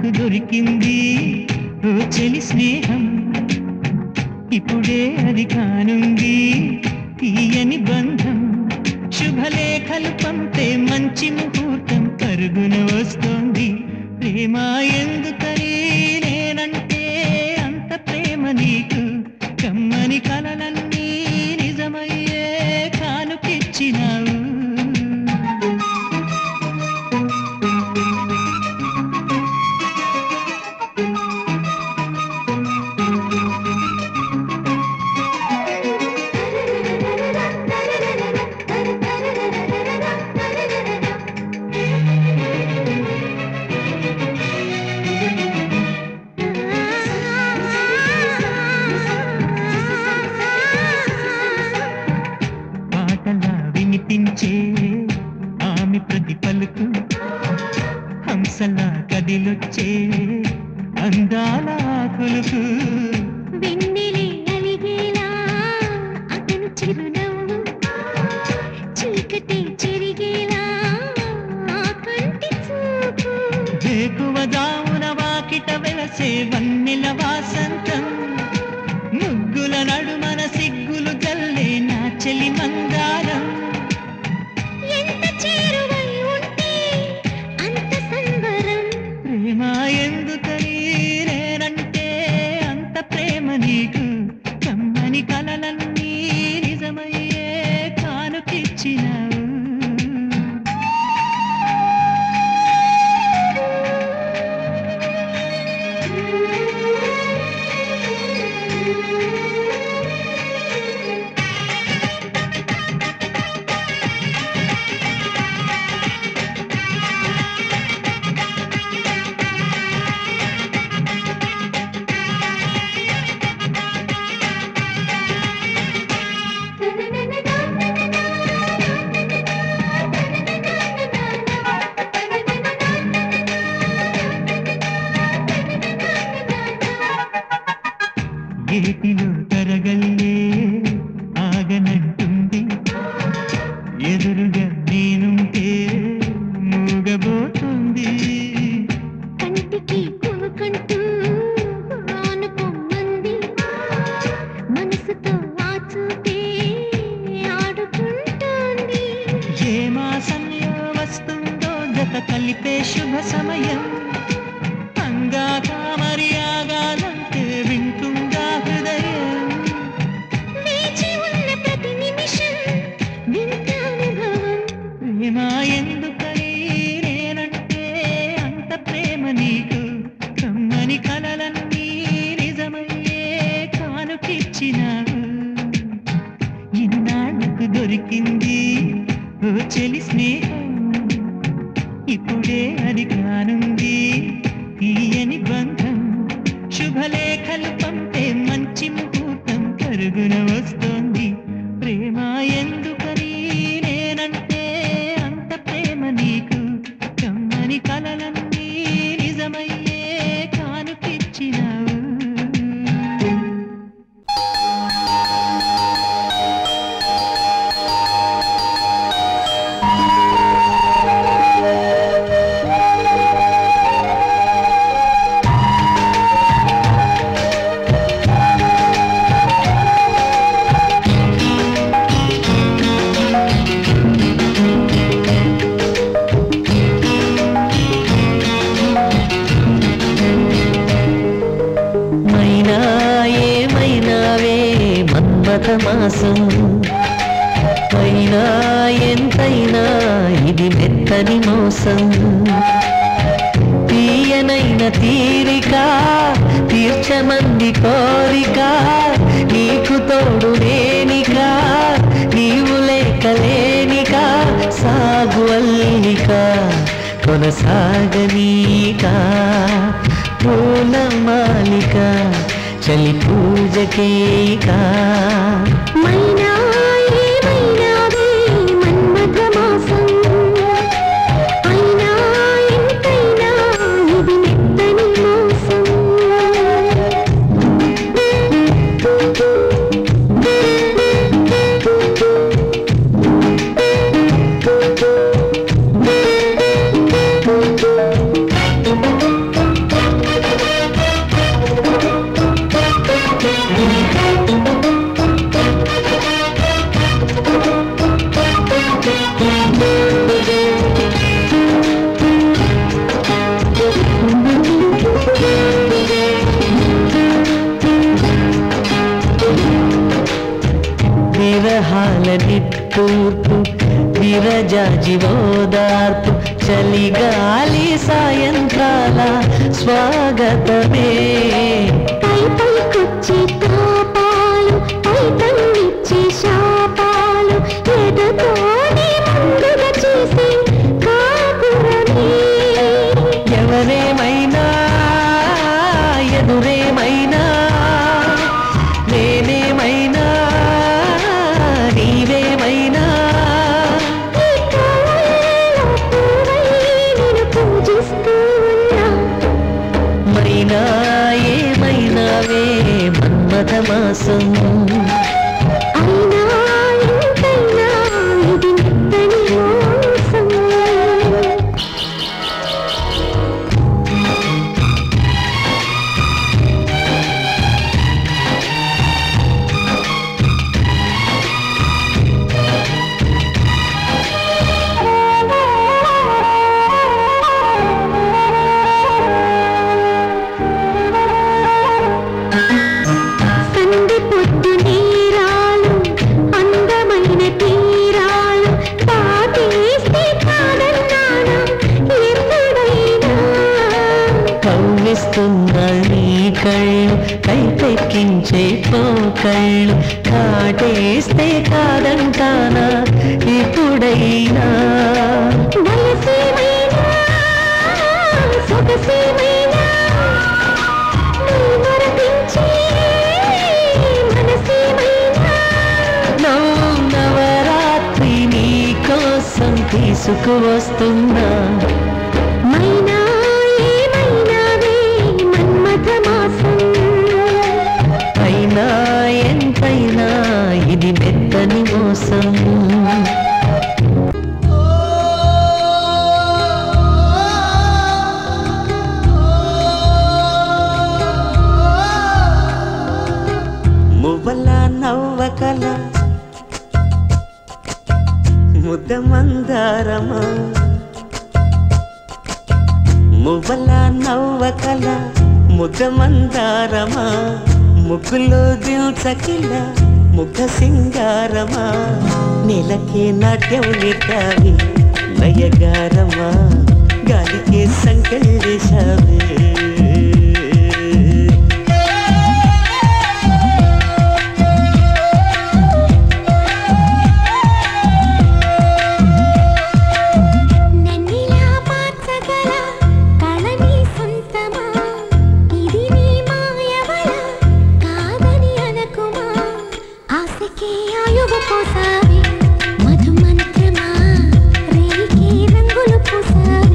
ఈనాడుకు దొరికింది ఓ చెలి స్నేహం ఇప్పుడే అది కానుంది తీయని బంధం శుభలేఖలు పంపే మంచి ముహూర్తం పరుగున వస్తోంది ప్రేమ ఎందుకని నేనంటే అంత ప్రేమ నీకు కమ్మని కలలన్నీ నిజమయ్యే కానుకిచ్చినావు పాటలా వినిపించే ఆమె ప్రతి పలుకు హంసలా కదిలొచ్చే అందాల కులుకు వెన్నెలే అలిగేలా అతను చిరునవ్వు చీకటి చెరిగేలా ఆ కంటి చూపు వేకువ దామున వాకిట వెలసే వన్నెల వాసంతం ముగ్గుల నడుమన సిగ్గులు జల్లే నా చెలి మందారం ఎంత చేరువై ఉంటే అంత సంబరం ప్రేమ ఎందుకని నేనంటే అంత ప్రేమ నీకు కమ్మని కలలన్నీ నిజమయ్యే కానుకిచ్చినావు ఏటిలో తరగల్లే ఆగనంటుంది ఎదురుగా నేనుంటే మూగబోతుంది కంటికి కునుకంటూ ఆనుకోమంది మనసుతో ఆ చూపే ఆడుకుంటోంది ఏ మాసంలో వస్తుందో జత కలిపే శుభ సమయం అంగాక మరి ఆగాలంటే వింటుందా హృదయం వేచి ఉన్న ప్రతి నిమిషం వింత అనుభవం ప్రేమ ఎందుకని నేనంటే అంత ప్రేమ నీకు కమ్మని కలలన్నీ నిజమయ్యే కానుకిచ్చినావు ఇన్నాళ్ళకు దొరికింది ఓ చెలి స్నేహం ఇప్పుడే అది కానుంది తీయని బంధం శుభలేఖలు పంపే మంచి ముహూర్తం కరుగున వస్తోంది ప్రేమ ఎందుకని నేనంటే అంత ప్రేమ నీకు కమ్మని కలలన్నీ నిజమయ్యే కానుకిచ్చినావు మైనా ఏమైనావే మన్మథ మాసం అయినా ఎంతైనా ఇది మెత్తని మోసం తీయనైన తీరిక తీర్చమంది కోరిక నీకు తోడు నేనిక నీవు లేకలేనిక సాగు అల్లిక కొనసాగనీక పూల మాలిక చలి పూజకేక మైనా ఏమైనావే మన్మథ మాసం అయినా ఎంతైనా ఇది మెత్తని మోసం పాల నిట్టూర్పు విరజాజివోదార్పు చలిగాలి సాయంకాల స్వాగతమే పై పైకొచ్చే తాపాలు పైతన్నిచ్చే శాపాలు ఎదతోనే ముందుగా చేసే కాపురమే ఎవరేమైనా ఎదురేమైనా నేనేమైనా నీవేమైనా ఈ కళ్ళల్లో పువ్వై నిన్ను పూజిస్తూ ఉన్నా మైనా ఏమైనావే మన్మథ మాసం అయినా ఎంతైనా ఇది మెత్తని మోసం సంధి పొద్దు నీరాలు అందమైన తీరాలు దాటేస్తే కాదన్నానా ఎప్పుడైనా కవ్విస్తున్న నీ కళ్ళు కైపెక్కించే పోకళ్ళు కాటేస్తే కాదంటానా ఇప్పుడైనా వయసేమైనా సొగసేమైనా నీ మరపించే మనసేమైనా నవ్వు నవరాత్రి నీ కోసం తీసుకువస్తున్నా మైనా ఏమైనావే మన్మథ మాసం అయినా ఎంతైనా ఇది మెత్తని మోసం మువ్వల నవ్వకల ముద్ద మందారమా మువ్వల నవ్వకల ముద్ద మందారమా ముగ్గులో దిల్చకిల ముఖ సింగారమా నెలకే నాట్యం నేర్చావి నయగారమా గాలికే సంకెళ్ళేశావే నన్నిలా మార్చగల కళని సొంతమా ఇది నీ మాయవల కాదని అనకుమా ఆశకే ఆయువు పోసావి మధు మంత్రమా రేయికి రంగులు పూసావి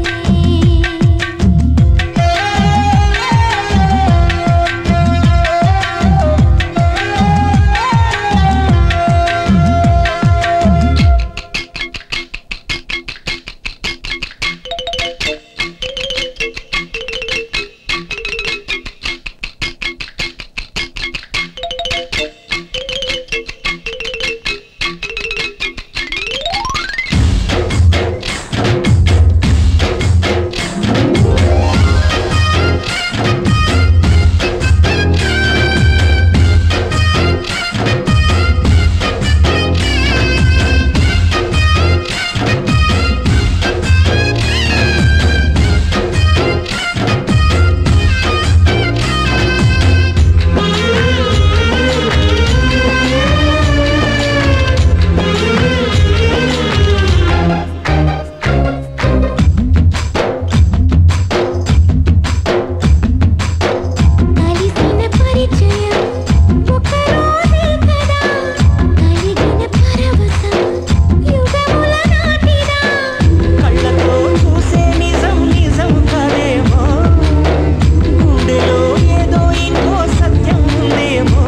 కలిసిన పరిచయం ఒక రోజే కదా కలిగిన పరవశం యుగముల నాటిదా కళ్ళతో చూసే నిజం నిజం కాదేమో గుండెలో ఏదో ఇంకో సత్యం ఉందేమో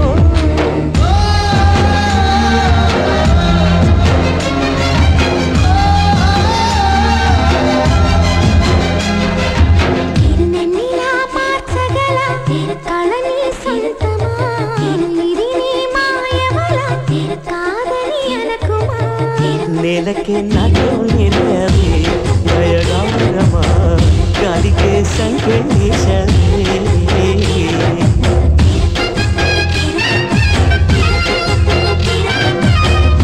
తిరునెన్నిలా మార్చగల కళని సొంతమా ఇది నీ మాయవల కాదని అనకుమా నేలకే నాట్యం నేర్చావే నయగారమా గాలికే సంకెళ్ళేశావే తిరు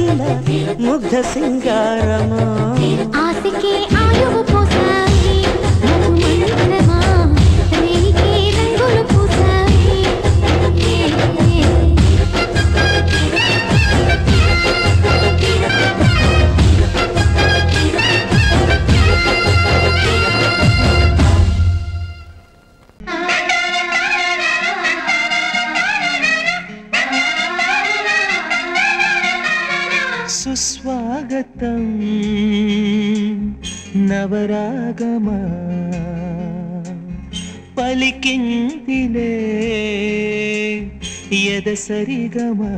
కోకిల ముగ్ధ సింగారమా ఆశకే ఆయువు పోసాయి మధు మంత్రమా రేయికే రంగులు పూసాయి సుస్వాగతం నవరాగమా పలికిందిలే ఎదసరిగమా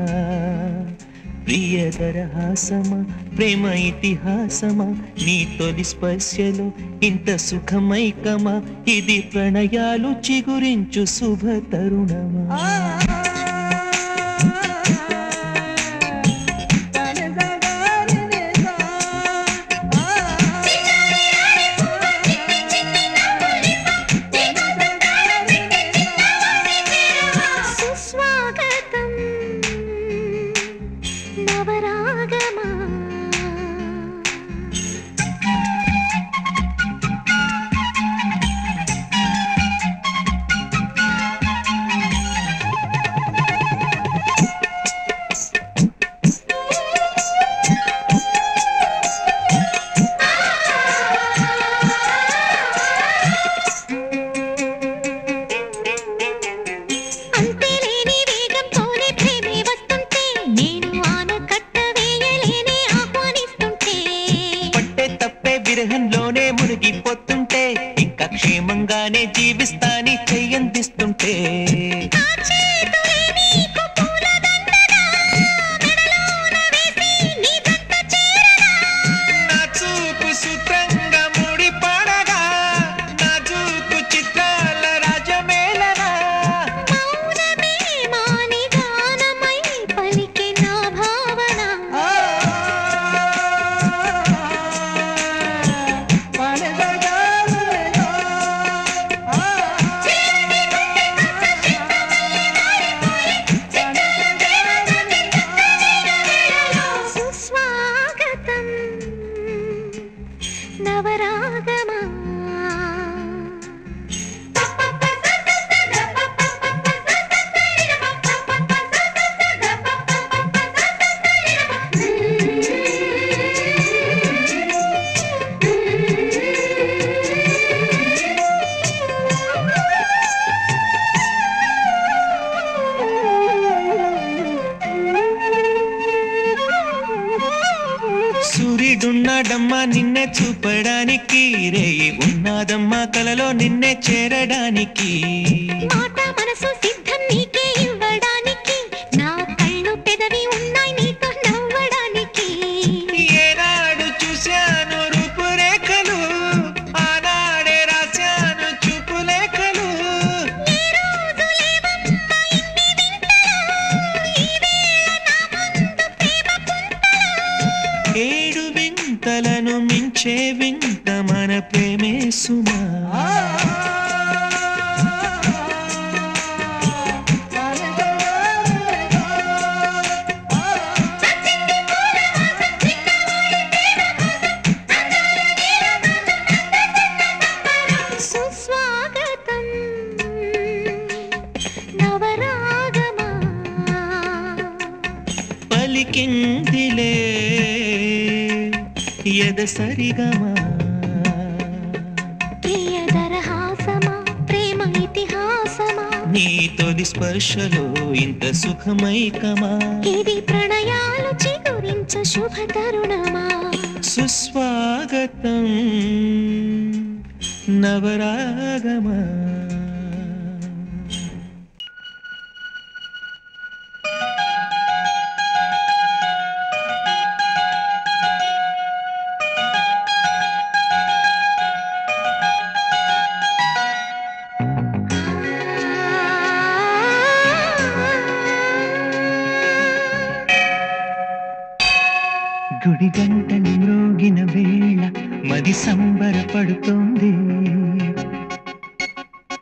ప్రియదరహాసమా ప్రేమ ఇతిహాసమా నీ తొలి స్పర్శలో ఇంత సుఖమైకమా ఇది ప్రణయాలు చిగురించు శుభ తరుణమా సుస్వాగతం నవరాగమా అంతేలేని వేగంతోనే ప్రేమే వస్తుంటే నేను ఆనకట్ట వేయలేనే ఆహ్వానిస్తుంటే పట్టే తప్పే విరహంలోనే మునిగిపోతుంటే ఇంకా క్షేమంగానే జీవిస్తాని చెయ్యందిస్తుంటే ఆ చేతులే నీకు పూలదండగా మెడలోన వేసి నీ జంట చేరగా నా చూపు సూత్రంగా ముడి పడగా నా చూపు చిత్రాల రాజమేళనా మౌనమే మాని గానమై పలికే నా భావన సుస్వాగతం నవరాగమా సూర్యుడున్నాడమ్మా నిన్నే చూపడానికి రేయి ఉన్నాదమ్మా కలలో నిన్నే చేరడానికి మాట మనసు సిద్ధం నీకే ఇవ్వడానికి నా కళ్ళు పెదవి ఉన్నాయి నీతో నవ్వడానికి ఏనాడు చూశాను రూపురేఖలు ఆనాడే రాశాను చూపులేఖలు ఏ రోజు లేవమ్మా ఇన్ని వింతలు ఈ వేళ నా ముందు ప్రేమ పుంతలు ఏడు వింతలను మించే వింత మన ప్రేమే సుమా సుస్వాగతం నవరాగమా పలికిందిలే ఎద సరిగమా ప్రియదరహాసమా ప్రేమ ఇతిహాసమా నీ తొలి స్పర్శలో ఇంత సుఖమైకమా ఇది ప్రణయాలు చిగురించు శుభ తరుణమా సుస్వాగతం నవరాగమా గుడి గంటని మ్రోగిన వేళ మది సంబరపడుతోంది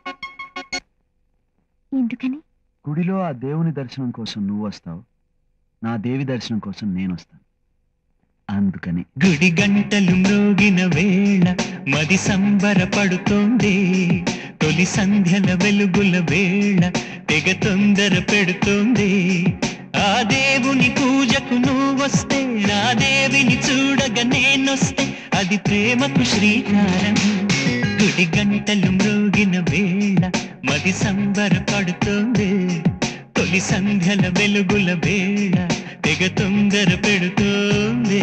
ఎందుకని గుడిలో ఆ దేవుని దర్శనం కోసం నువ్వు వస్తావు నా దేవి దర్శనం కోసం నేను వస్తాను అందుకని గుడి గంటలు మ్రోగిన వేళ మది సంబరపడుతోంది తొలి సంధ్యల వెలుగుల వేళ తెగ తొందర పెడుతోంది ఆ దేవుని పూజకు నువ్వొస్తే నా దేవిని చూడగా నేనొస్తే అది ప్రేమకు శ్రీకారం గుడి గంటలు మ్రోగిన వేళ మది సంబరపడుతోంది తొలి సంధ్యల వెలుగుల వేళ తెగ తొందర పెడుతోంది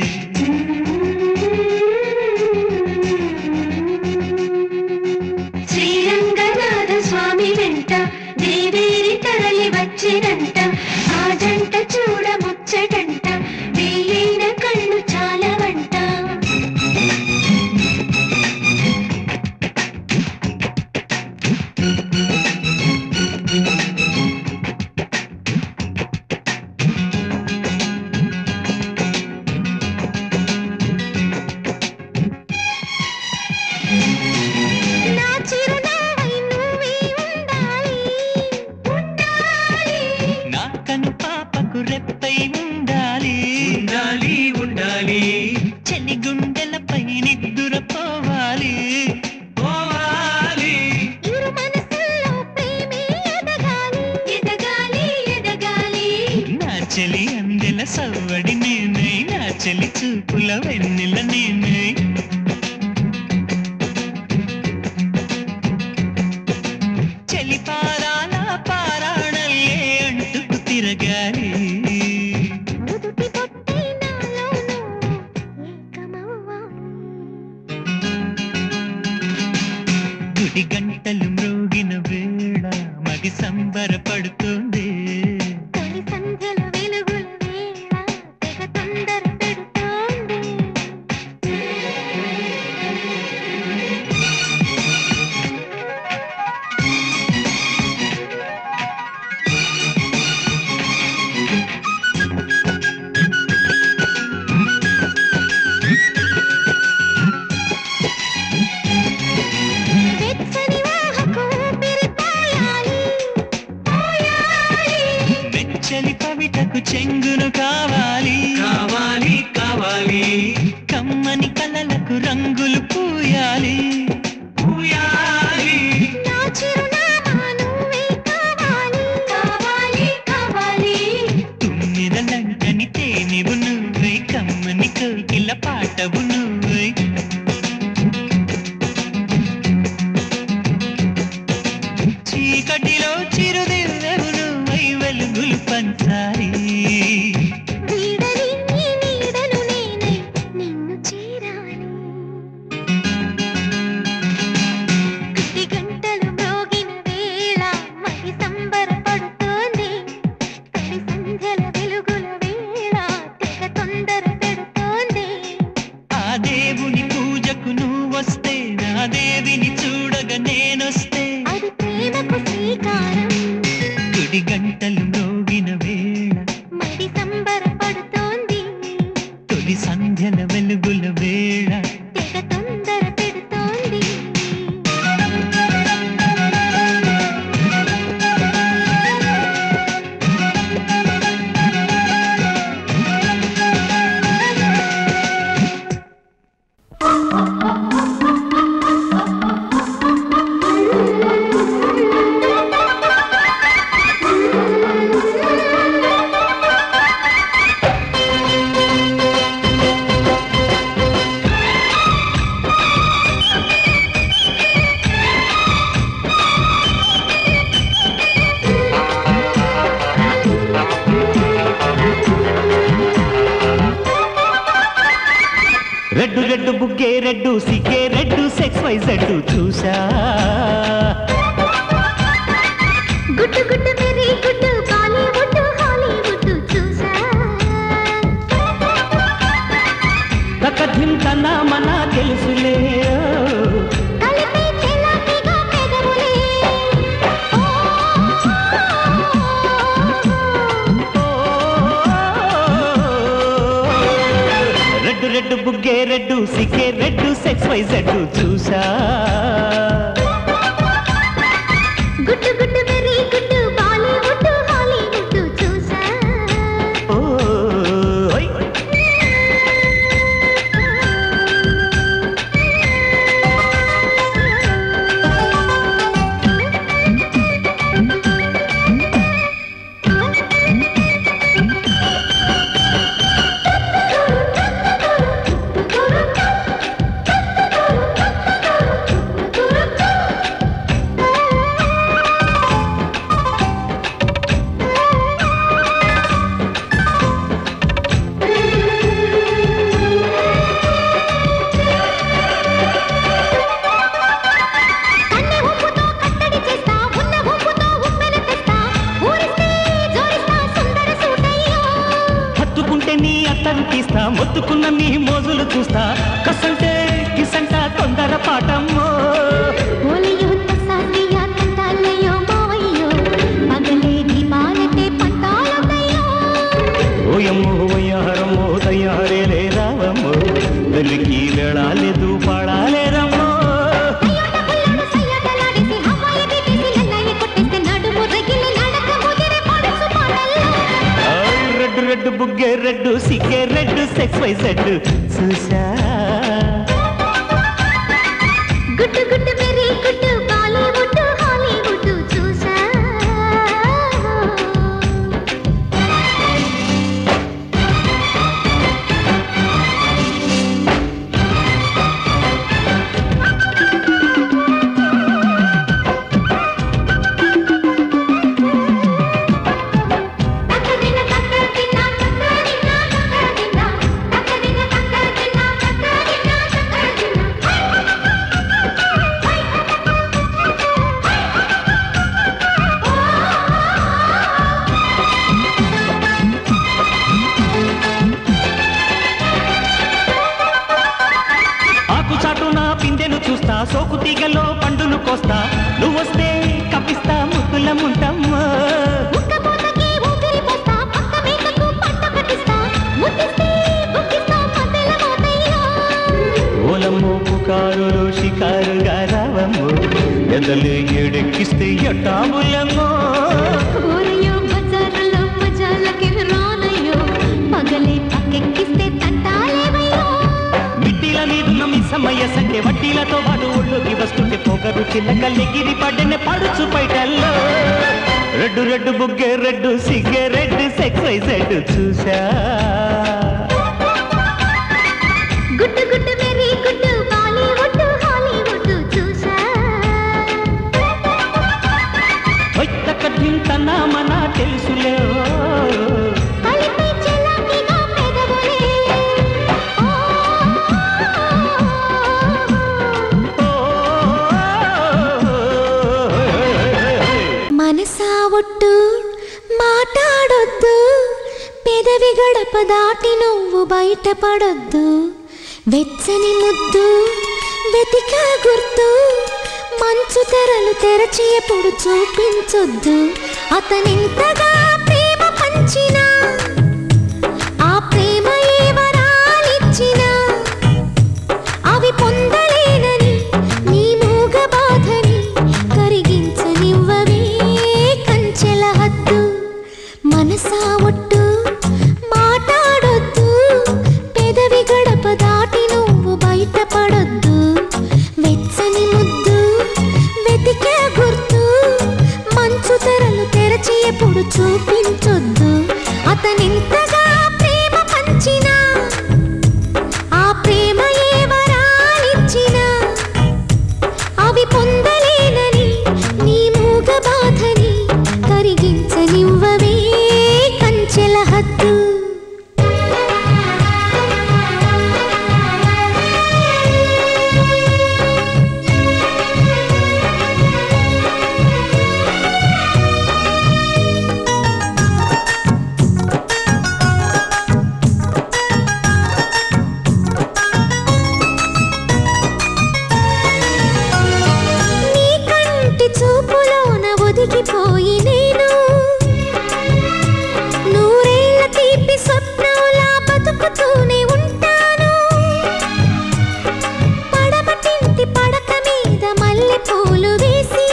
శ్రీరంగనాథ స్వామి వెంట దేవేరి తరలి వచ్చినంట ఆ జంట చూడ ముచ్చటంట వేయైన కళ్ళు చాలవంట నా చిరునవ్వై నువ్వే ఉండాలి ఉండాలి నా కను పాపకు రెప్పై ఉండాలి ఉండాలి ఉండాలి చెలి గుండెలపై నిద్దుర పోవాలి పోవాలి ఇరు మనసుల్లో ప్రేమే ఎదగాలి ఎదగాలి ఎదగాలి నా చెలి అందెల సవ్వడి నేనై నా చెలి చూపుల వెన్నెల నేనై చెలి పారాల పారాణల్లే అంటుకు తిరగాలి నుదుటి బొట్టై నాలోనూ ఏకమవ్వాలి గుడి గంటలు మ్రోగిన వేళ మది సంబరపడుతుంది తొలి సంధ్యల వెలుగుల వేళ తెగ తొందర పెడుతోంది వెచ్చని ఊహకు ఊపిరిపోయాలి పోయాలి వెచ్చలి పవిటకు చెంగును కావాలి కావాలి కావాలి కమ్మని కలలకు రంగులు పూయాలి పూయాలి నా చిరునామా నువ్వే కావాలి కావాలి కావాలి తుమ్మిదలంటని తేనివు నువ్వై కమ్మని కోకిల పాటవు నువ్వై చీకటిలో చిరుదివ్వెవు నువ్వై వెలుగులు పంచాలి వీడని నీ నీడను నేనై నిన్ను చేరాలి గుడి గంటలు మ్రోగిన వేళ మరి సంబరపడుతోంది తొలి సంధ్యల వెలుగుల వేళ తెగ తొందర పెడుతోంది ఆ దేవుని పూజకు నువ్వొస్తే నా దేవిని చూడగా నేనొస్తే అది ప్రేమకు శ్రీకారం గుడి గంటలు మ్రోగిన వేళ మరి సంబరపడుతోంది తొలి సంధ్యల వెలుగుల వేళ తెగ తొందర పెడుతోంది రెడ్డు రెడ్డు బుగ్గే రెడ్డు సిగ్గే రెడ్డు సెక్స్ వై జెడ్డు చూసా గుడ్డు గుడ్డు వెరీ గుడ్డు బాలీవుడ్ హాలీవుడ్ చూసా కథిం కన్నా మన తెలుసులే కలిపి చెలాకిగా పెదవులే ఓ, రెడ్డు రెడ్డు బుగ్గే రెడ్డు సిగ్గే రెడ్డు సెక్స్ వై జెడ్డు చూసా గుడ్డు గుడ్డు వెరీ గుడ్డు బాలీవుడ్ హాలీవుడ్ చూసా అత్తరు తీస్తా మొత్తుకున్న నీ మోజులు చూస్తా కసంటే కిసంట తొందర పాటమ్మో ఓలయో తసాదియా తంటాలయో మావయ్యో పగలే దీపాలతే పంతాలతయ్యో ఓయమ్మో వయ్యారమ్మో తయారే రావమ్మో వెలికి వెళ్ళాలేదు పాడాలేరమ్మో అయ్యోట పుల్లడు సయ్యటలాడేసి హవాయి పెట్టేసి లల్లయ్య కొట్టేస్తే నడుము రగిలి నడక ముదిరి పడుచు పాటల్లో ఆయ్ రెడ్ రెడ్ బుగ్గే రెడ్ సిగ్గే రెడ్ సెక్స్ వై సెడ్ చూసా గుట్టు గుట్టు మెరీ గుట్టు బాలీవుడ్ హాలీవుడ్ చూసా తక్కదిన తక్కదిన తక్కదిన తక్కదిన తక్కదిన తక్కదిన తక్కదిన తక్కదిన ఆకు చాటున పిందెను చూస్తా సోకు తీగలో పండును కోస్తా నువ్వొస్తే కప్పిస్తా ముద్దుల ముంటమ్మా ఉక్కపోతకి ఊపిరి పోస్తా పక్క మేకకు పంట పట్టిస్తా ముద్దిస్తే బుక్కిస్తా మధ్యల మోతయ్యో ఓలమ్మో పుకారులు షికారుగా రావమ్మో ఎదలు ఎడెక్కిస్తే ఎట్టాములమ్మో ఊరయ్యో బజారులో మజాలకి రానయ్యో పగలే పక్కెక్కిస్తే తంటాలేవయ్యో మిట్టిల మీదున్న మిస్సమ్మయ్య సంటే వడ్డీలతో పాటు ఒళ్ళోకి వస్తుంటే పొగరు చిల్లకల్లెగిరి పడ్డనే పడుచు పైటల్లో రెడ్డు రెడ్డు బుగ్గే రెడ్డు సిగ్గే రెడ్డు సెక్స్ వైజెడ్ చూసా గుట్టు గుట్టు మెరీ గుట్టు బాలీవుడ్ హాలీవుడ్ చూసా వైత కఠింతన మన తెలుసులే ఓ. కలిపై చెలాకిగా పెదవులే ఓ మనసా ఒట్టు మాట్లాడొద్దు పెదవి గడప దాటి నువ్వు బయటపడొద్దు వెచ్చని ముద్దు వెతిక గుర్తు మంచు తెరలు తెరచి ఎప్పుడు చూపించొద్దు అతనింతగా ప్రేమ పంచినా ఆ ప్రేమ ఏ వరాలిచ్చినా అవి పొందలేనని నీ మూగ బాధని కరిగించనివ్వవే కంచెల హద్దు మనసా ఒట్టు మాట్లాడొద్దు పెదవి గడప దాటి నువ్వు బయటపడొద్దు వెచ్చని ముద్దు వెతికే గుర్తు మంచు తెరలు తెరచి ఎప్పుడు చూపించొద్దు అతనింతగా ప్రేమ పంచినా ఆ ప్రేమ ఏ వరాలిచ్చినా అవి పొందలేనని నీ మూగ బాధని కరిగించనివ్వవే కంచెల హద్దు నీ కంటి చూపులోన ఒదిగిపోయి నేను నూరేళ్ల తీపి స్వప్నంలా బతుకుతూనే ఉంటాను పడమటింటి పడక మీద మల్లె పూలు వేసి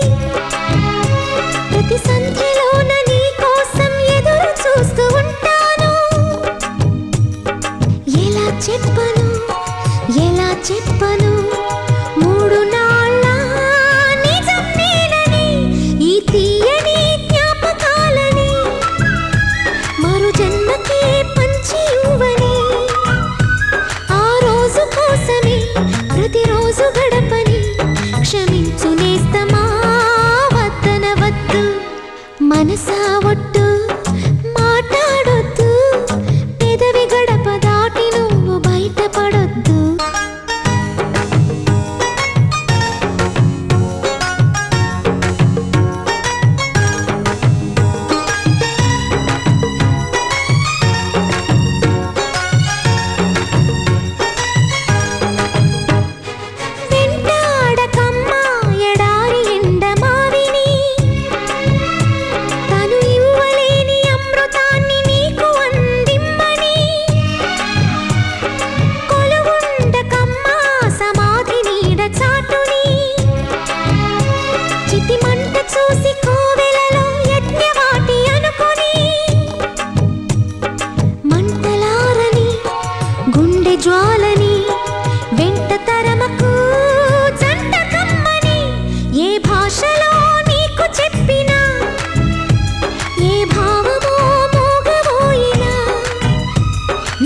ప్రతి సంధ్యలోన నీ కోసం ఎదురు చూస్తూ ఉంటాను ఎలా చెప్పను ఎలా చెప్పను మూడు నాళ్ళ నిజం నేనని ఈ తీయని జ్ఞాపకాలని మరు జన్మకే పంచి ఇవ్వని ఆ రోజు కోసమే ప్రతిరోజు గడపని క్షమించు నేస్తమా వద్దన వద్దు మనసా ఒట్టు మాట్లాడొద్దు పెదవి గడప దాటి నువ్వు బయటపడొద్దు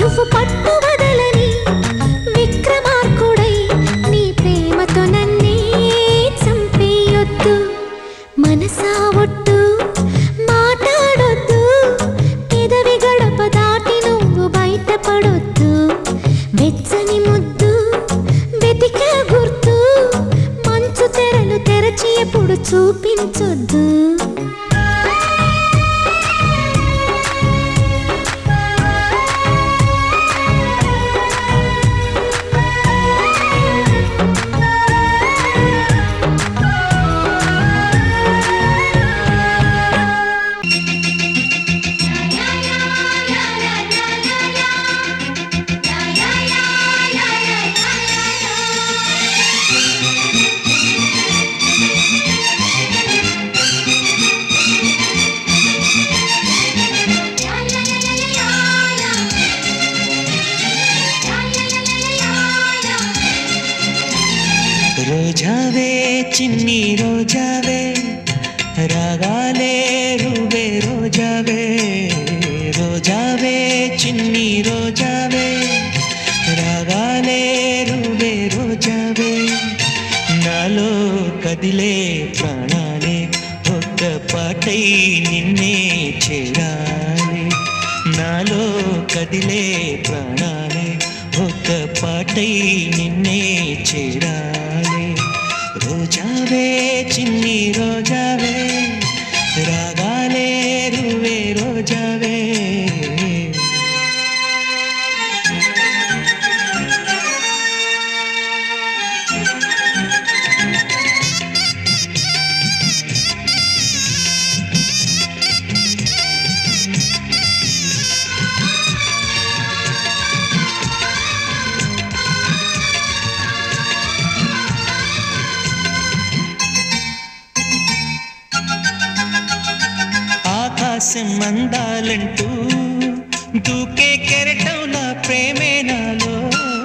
నువ్వు పట్టు వదలని విక్రమార్కుడై నీ ప్రేమతో నన్నే చంపేయొద్దు మనసా ఒట్టు మాట్లాడొద్దు పెదవి గడప దాటి నువ్వు బయటపడొద్దు వెచ్చని ముద్దు వెతికే గుర్తు మంచు తెరలు తెరచి ఎప్పుడు చూపించొద్దు రోజావే చిన్ని రోజావే రాగాలే రువే రోజావే రోజావే చిన్ని రోజావే రాగాలే రువే రోజావే నాలో కదిలే ప్రాణాలే ఒక్క పాటై నిన్నే చేరాలి నాలో కదిలే ప్రాణాలే ఒక్క పాటై నిన్నే చేరాలి రోజావే చిన్ని రోజావే రాగాలే రువే రోజావే ఆకాశం అందాలంటూ దూకే కెరటంలా ప్రేమే నాలో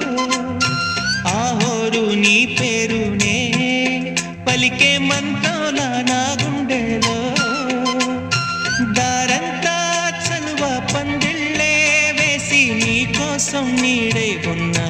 ఆహోరు నీ పేరునే పలికే మంత్రంలా నా గుండెలో దారంతా చలువ పందిళ్ళే వేసి నీ కోసం నీడై ఉన్నా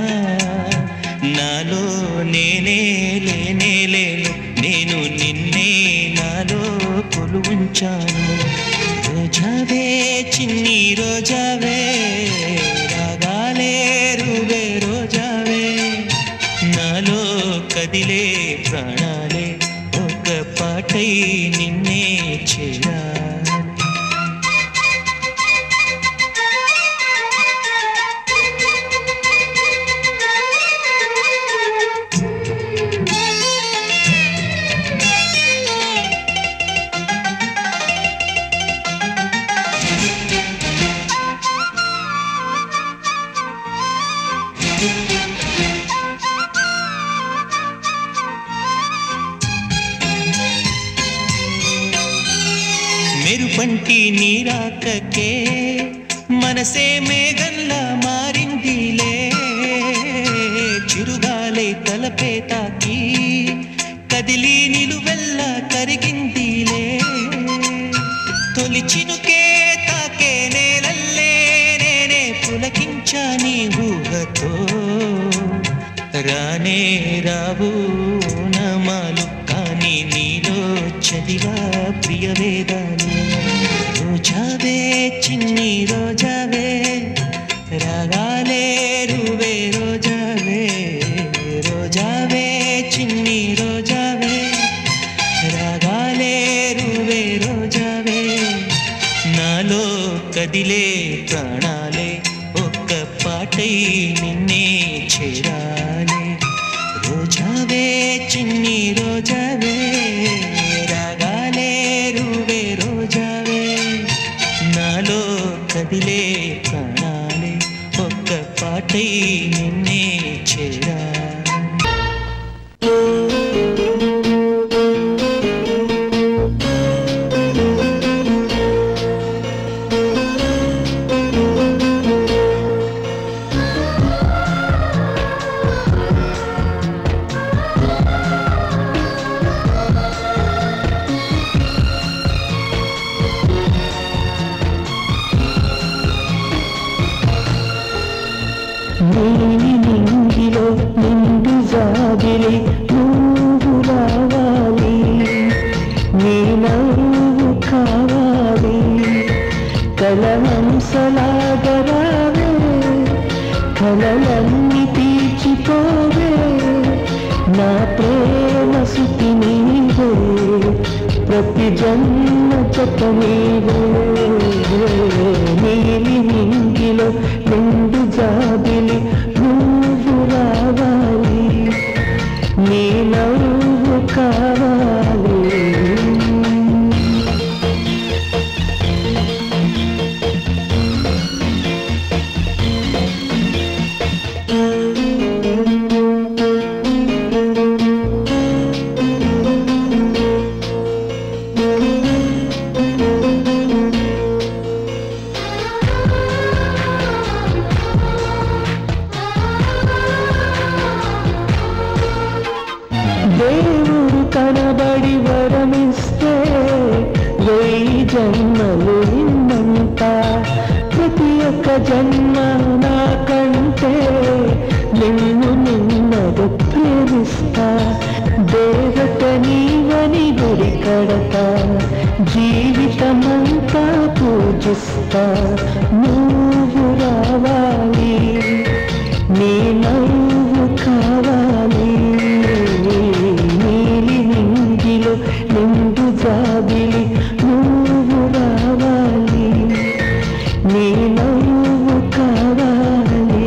నాలో నేనే లేనే లేను నేను నిన్నే నాలో కొలువుంచాను రోజావే చిన్ని రోజావే రాగాలే రువే రోజావే నాలో కదిలే ప్రాణాలే ఒక పాటై నిన్నే చేరాలి మెరుపంటి నీరాకకే మనసే మేఘంలా మారిందిలే చిరుగాలై తలపే తాకి కదిలి నిలువెల్లా కరిగిందిలే తొలి చినుకే తాకే నేలల్లే నేనే పులకించా నీ ఊహతో రానే రావు నమాలు కానీ నీలో చదివా ప్రియ వేదాలు రోజావే చిన్ని రోజావే రాగాలే రువే రోజావే రోజావే చిన్ని రోజావే రాగాలే రువే రోజావే నాలో కదిలే ప్రాణాలే ఒక్క పాటై నిన్నే చేరాలి రోజావే చిన్ని రోజావే రాగాలే రువే రోజావే నాలో కదిలే ప్రాణాలే ఒక్క పాటై నిన్నే చేరాలి నీలి నింగిలో నిండు జాబిలి నువ్వు రావాలి నీ నవ్వు కావాలి కలహంసలాగరావే కలలన్నీ తీర్చిపోవే నా ప్రేమ సుతి నీవే ప్రతి జన్మ జత నీవే నీలి నింగిలో నిండు జాబిలి నువ్వు రావాలి నీ నవ్వు కావాలి దేవుడు కనబడి వరమిస్తే వెయ్యి జన్మలు నిన్నంత ప్రతి ఒక్క జన్మ నాకంటే నిన్ను నిన్నడు ప్రేమిస్తా దేవత నీవని గుడి కడతా జీవితమంతా పూజిస్తా నువ్వు రావాలి నీ నవ్వు కావాలి నీలి నింగిలో నిండు జాబిలి నువ్వు రావాలి నీ నవ్వు కావాలి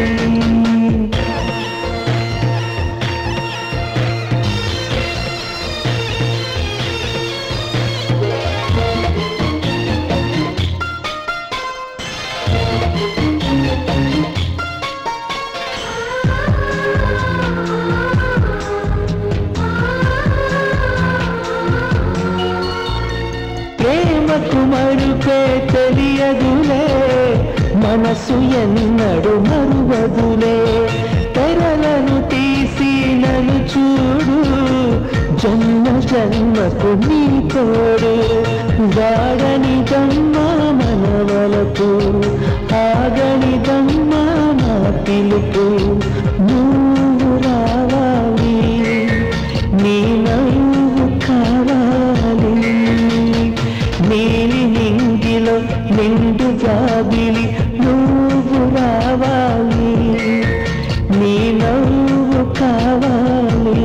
ప్రేమకు మరుపే తెలియదులే మనసు ఎన్నడు మరువదులే తెరలను తీసి నన్ను చూడు జన్మ జన్మకు నీ తోడు వాడని దమ్మా మనవలకు ఆగని దమ్మా నా పిలుపు నువ్వు రావాలి నీ నవ్వు కావాలి నీలి నింగిలో నిండు జాబిలి నువ్వు రావాలి నీ నవ్వు కావాలి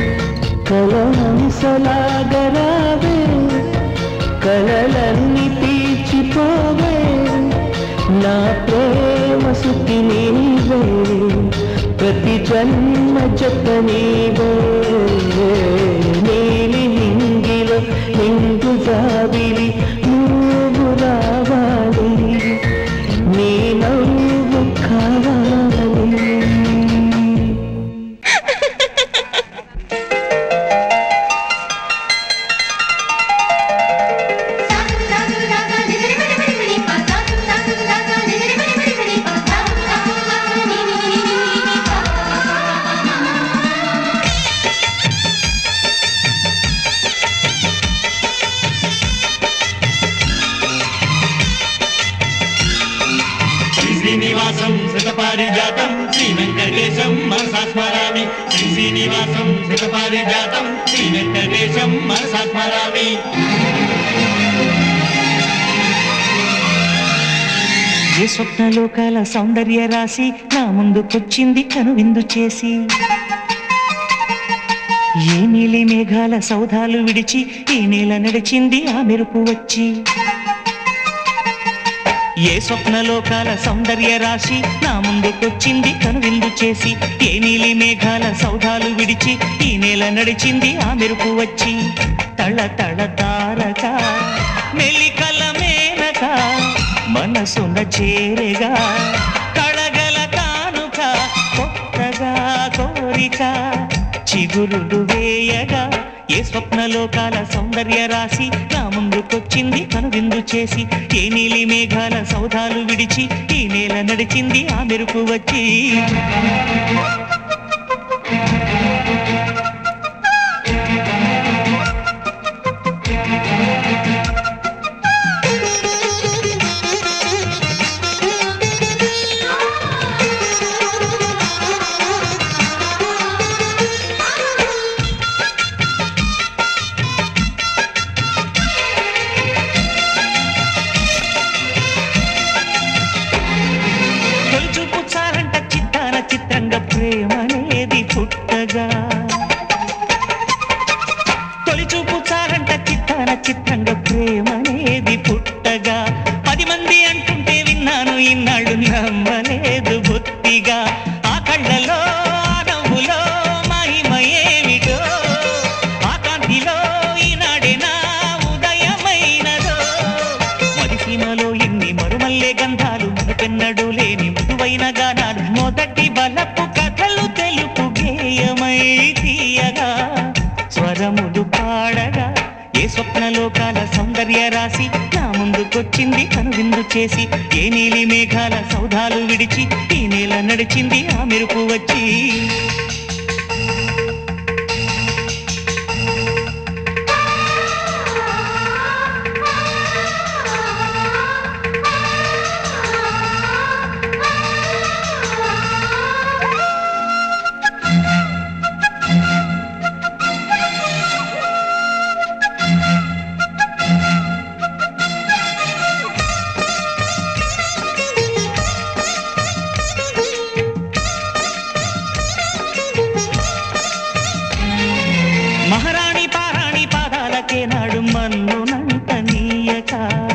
కలహంసలాగరావే కలలన్నీ తీర్చిపోవే నా ప్రేమ సుఖి నీవే ప్రతి జన్మ జత నీవే నీలి నింగిలో నిండు జాబిలి నువ్వు రావాలి నీ నవ్వు కావాలి శ్రీ శ్రీనివాసం శతపారిజాతం శ్రీ వెంకటేశం మనసా స్మరామి శ్రీ శ్రీనివాసం శతపారిజాతం శ్రీ వెంకటేశం మనసా స్మరామి ఏ స్వప్నలోకాల సౌందర్య రాశి నా ముందుకొచ్చింది కనువిందు చేసి ఏ నీలి మేఘాల సౌధాలు విడిచి ఈ నేల నడిచింది ఆ మెరుపు వచ్చి ఏ స్వప్నలోకాల సౌందర్య రాశి నా ముందుకొచ్చింది కనువిందు చేసి ఏ నీలి మేఘాల సౌధాలు విడిచి ఈ నేల నడిచింది ఆ మెరుపు వచ్చి తళ తళ తారక మెలికల మేనక మనసున చేరగా కళగల కానుక కొత్తగా కోరిక చిగురులు వేయగా ఏ స్వప్నలోకాల సౌందర్య రాశి నా ముందుకొచ్చింది కనువిందు చేసి ఏ నీలి మేఘాల సౌధాలు విడిచి ఈ నేల నడిచింది ఆ మెరుపు వచ్చి Thank you. జ్యోతిగా ఆ కళ్ళలో ఆ నవ్వులో మహిమ ఏమిటో ఆ కాంతిలో ఈనాడే నా ఉదయమైనదో మరిసీమలో ఎన్ని మరుమల్లే గంధాలు మునుపెన్నడు లేని మృదువైన గానాలు మొదటి బలపు కథలు తెలుపు గేయమై తీయగా స్వరములు పాడగా ఏ స్వప్నలోకాల సౌందర్య రాశి నా ముందుకొచ్చింది కనువిందు చేసి ఏ నీలి మేఘాల సౌధాలు విడిచి ఈ నేల నడిచింది ఆ మెరుపు వచ్చి మహారాణి పారాణి పాదాలకే నాడు మన్నునంత నీయక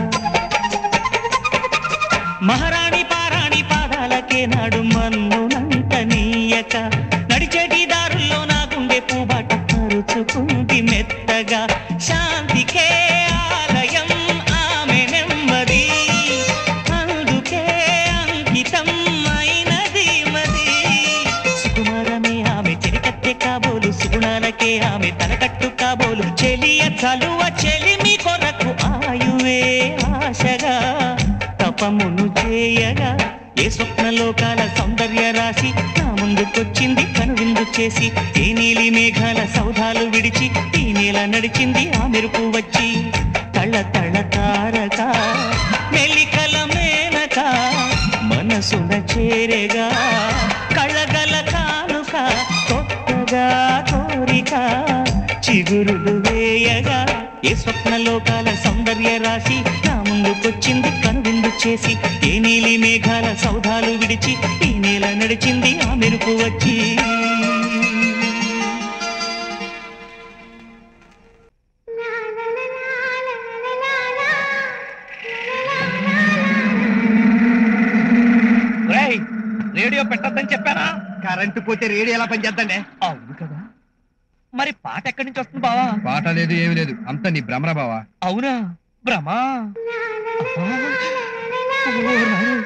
మహారాణి పారాణి పాదాలకే నాడు మన్నునంత నీయక నడిచేటి దారుల్లో నా గుండె పూబాట పరుచుకుంది మెత్తగా శాంతికే ఆలయం ఆమె నెమ్మది అందుకే అంకితం అయినది మది సుకుమారమే ఆమె చెలికత్తె కాబోలు సుగుణాలకే ఆమె తలకట్టు కాబోలు చెలియ చలువ చెలిమి కొరకు ఆయువే ఆశగా తపమును చేయగా ఏ స్వప్నలోకాల సౌందర్య రాశి నా ముందుకొచ్చింది కనువిందు చేసి ఏ నీలి మేఘాల సౌధాలు విడిచి ఈ నేల నడిచింది ఆ మెరుపు వచ్చి తళ తళ తారక మెలికల మేనక మనసున చేరేగా కళగల కానుక కొత్తగా కోరిక చిగురులు వేయగా ఏ స్వప్నలోకాల సౌందర్య రాశి నా ముందుకొచ్చింది కనువిందు చేసి ఏ నీలి మేఘాల సౌధాలు విడిచి ఈ నేల నడిచింది ఆ మెరుపు వచ్చి రేడియో పెట్టద్దని చెప్పానా కరెంటు పోతే రేడియో ఎలా పనిచేద్దండి అవును కదా మరి పాట ఎక్కడి నుంచి వస్తుంది బావా పాట లేదు ఏమి లేదు అంత నీ భ్రమరా బావా అవునా భ్రమా అబ్బా. ఓ నాయనా.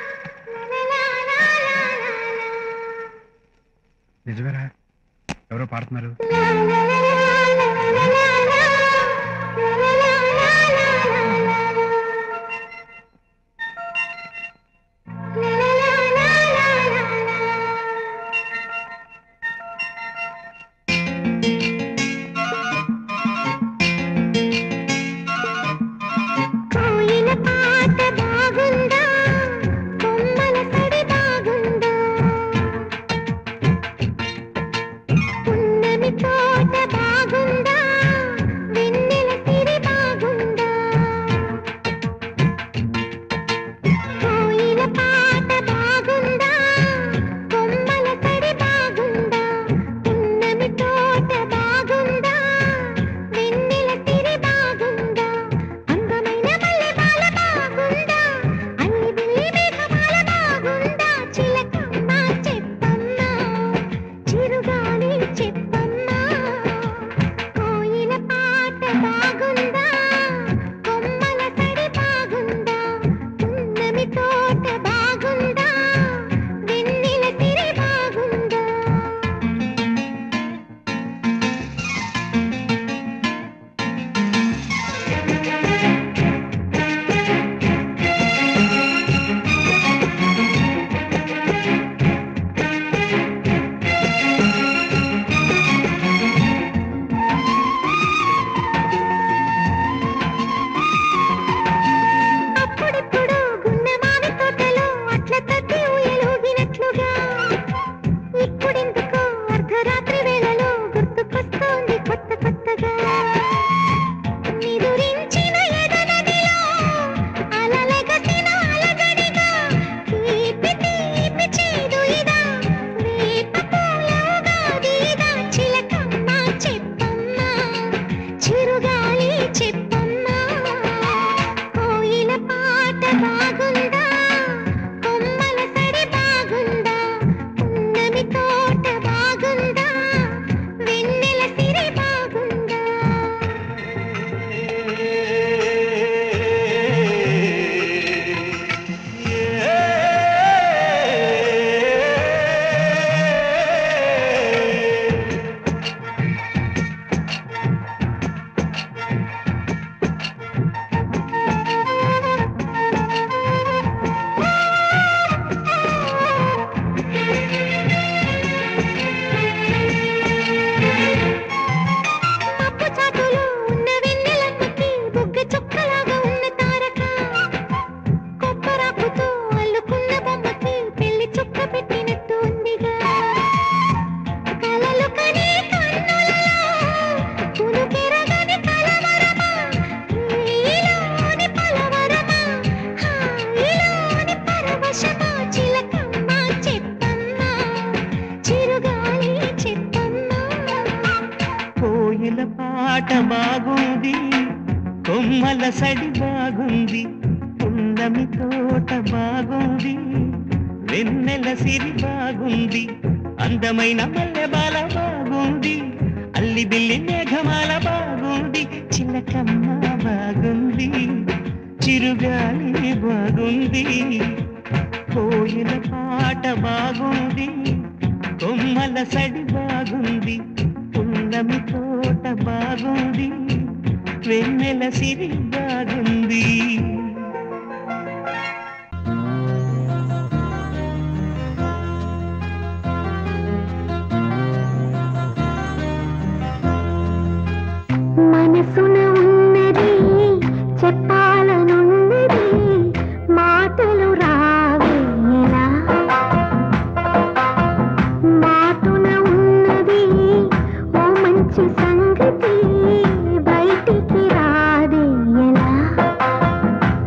నిజమేరా ఎవరో పాడుతున్నారు కోయిల పాట బాగుందా కొమ్మల సడి బాగుందా పున్నమి తోట బాగుందా పాట బాగుంది కొమ్మల సడి బాగుంది పున్నమి తోట బాగుంది వెన్నెల సిరి బాగుంది అందమైన మల్లెబాల బాగుంది అల్లి బిల్లి మేఘమాల బాగుంది చిలకమ్మ బాగుంది చిరుగాలి బాగుంది కోయిల పాట బాగుంది కొమ్మల సడి బాగుంది పున్నమి తోట బాగుంది వెన్నెల సిరి బాగుంది మనసున ఉన్నది చెప్పాలనున్నది మాటలు రావేలా మాటున ఉన్నది ఓ మంచి సంగతి బయటికి రాదేలా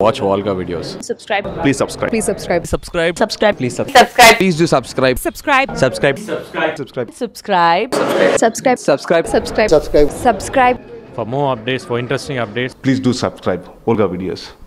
watch Volga videos. subscribe Please subscribe. please subscribe Subscribe. subscribe Please subscribe. subscribe Please do subscribe. subscribe Subscribe. Subscribe. Subscribe. subscribe subscribe Subscribe. subscribe subscribe subscribe For more updates, for interesting updates, Please do subscribe. Volga videos.